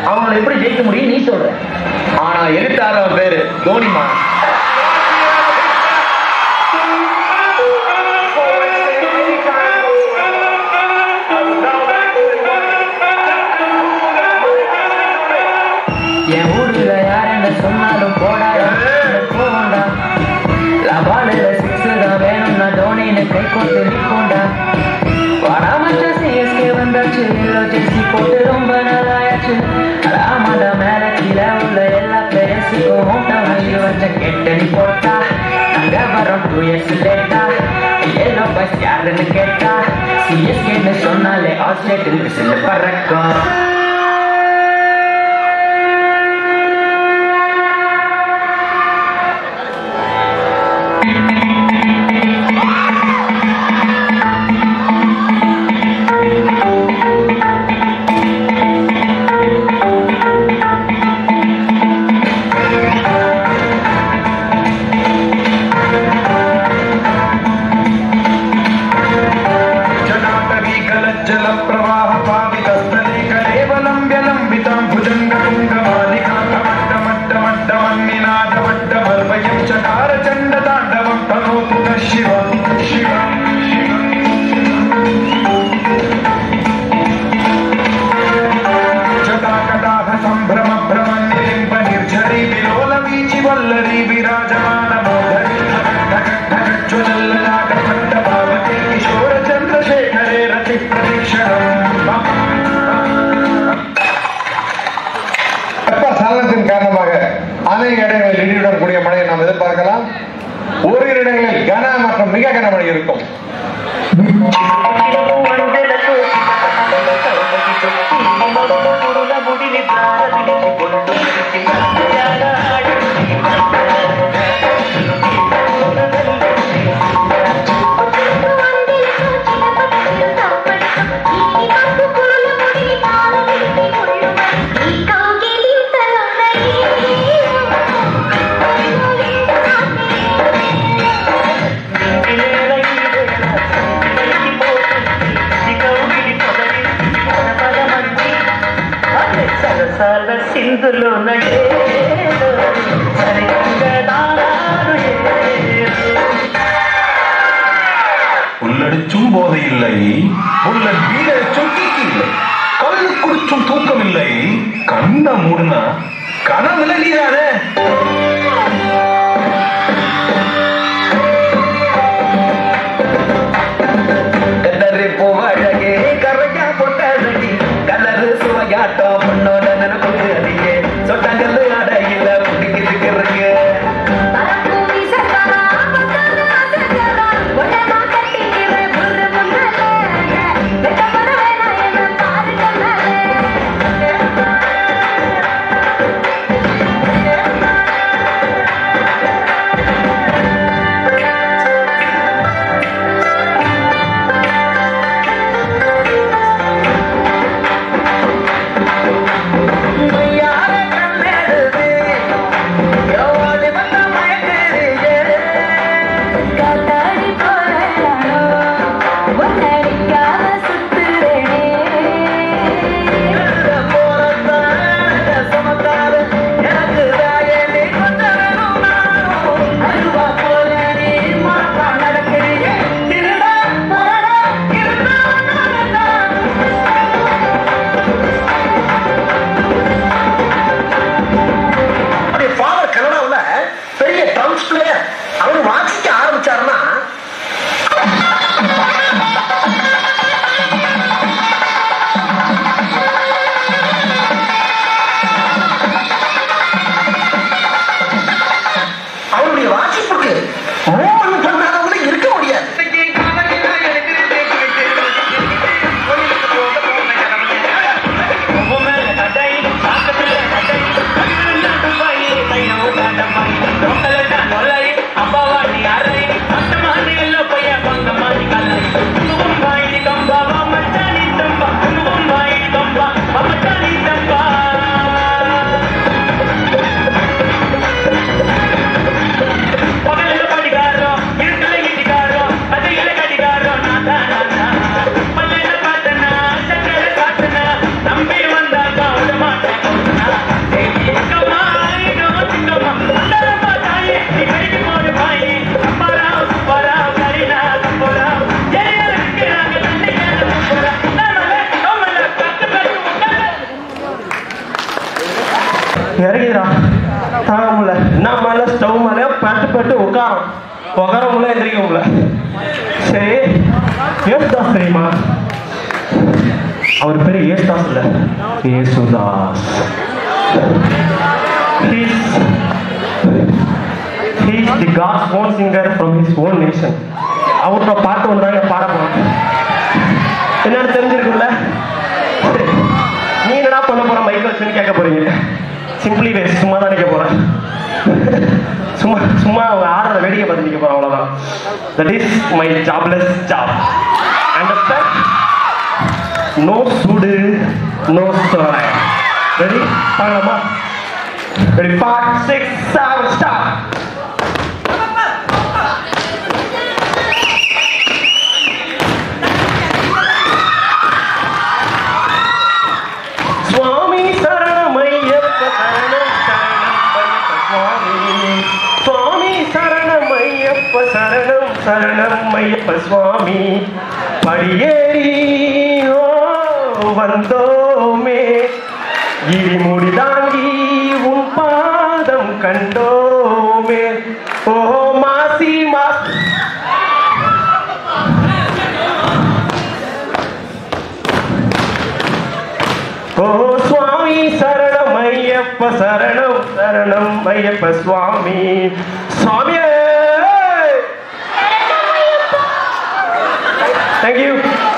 அவங்களை எப்படி ஜெயிக்க முடியும் நீ சொல்ற ஆனா எழுத்தாளர் பேரு தோனிமா என் ஊர்ல யார் என்ன சொன்னாலும் போடாடா போகண்டா லபாலுல சிக்ஸ் தான் வேணும்னா தோனின்னு கை கொண்டு நிற்கொண்டா வராமச்ச சிஎஸ்கே வந்தாச்சு எல்லோ ஜெர்சி போட்டு ரொம்ப நாளாயாச்சு ராமட மேல கீழே உள்ள எல்லா பிளேயர்ஸுக்கும் ஹோட்டம் வாங்கி வச்ச கெட்ட நீ போட்டா நாங்க வரோம் டூ இயர்ஸ் லேட்டா எல்லோ பஸ் யாருன்னு கேட்டா சிஎஸ்கேன்னு சொன்னாலே ஆஸ்திரேட்டில் விசில் பறக்கும் जल प्रवाह पावितस्थले कलेवलं व्यलम्बितां भुजङ्गपुङ्गमालिकान्तमट्टमट्टमट्टमन्निनादवट्टमल्पयं चकार चण्डताण्डवं तनोतु नः शिवं शिवं जटाकटाह सम्भ्रम भ्रमन्निलिम्ब निर्झरी विलोलवीचि वल्लरी विराजमानमोदरी ढगज्ज्वलल्ललाटपट्टभावती किशोरचन्द्रशेखरे रति வெப்ப சலனத்தின் காரணமாக அநேக இடங்களில் இடியுடன் கூடிய மழையை நாம் எதிர்பார்க்கலாம் ஓரிரு இடங்களில் கன மற்றும் மிக கனமழை இருக்கும் సింధులో నడే సరిగదానాడు புல்லடிச்சும் போதை இல்லை புல்லட் வீடடிச்சும் தூக்கி இல்லை கல்லு குடிச்சும் தூக்கம் இல்லை கண்ண மூடுனா கனவுல நீதானே கல்லறு பூவழகே கரையா பொட்டழகி கல்லறு சுவையாட்டம் பொண்ணோட நினைப்புக்கு அதிகே சொட்டங்கல்லு அடையில பிடிக்கிட்டு இருக்கு பாருங்க இறங்கிடா தாங்க முடியல என்ன மேல ஸ்டவ் மேலே பட்டு பட்டு உட்காரம் உட்கார முடியல எந்திரிக்க முடியல சரி ஏசுதாஸ் தெரியுமா அவர் பேரு ஏசுதாஸ் இல்ல Yesudas He's He's the God's own singer from his own nation. அவர்கிட்ட பாட்டு ஒன்று தான் பாட போறோம் என்னன்னு தெரிஞ்சிருக்குல்ல சரி. நீ என்னடா பண்ண போற மைக் வச்சுன்னு கேட்க போறீங்க சிம்பிளி வேஸ்ட் சும்மா தான் நிற்க போறேன் சும்மா சும்மா அவங்க ஆடுறத வேடிக்கை பார்த்து நிற்க போறேன் அவ்வளவுதான் that is my jobless job understand no சூடு நோ சோய் ரெடி பார்க்கலாமா ready five six seven start சுவாமி சரணமையப்ப சரணம் சரணம் ஐயப்ப சுவாமி சுவாமி சரணமையப்ப சரணம் சரணம் ஐயப்ப சுவாமி படியேறி ஓ வந்தோமே இடிமுடி தாங்கி உன் பாதம் கண்டோமே ஓ மாசி மாசி ஓ சுவாமி சரணம் ஐயப்ப சரணம் சரணம் ஐயப்ப சுவாமி சுவாமியே தேங்க்யூ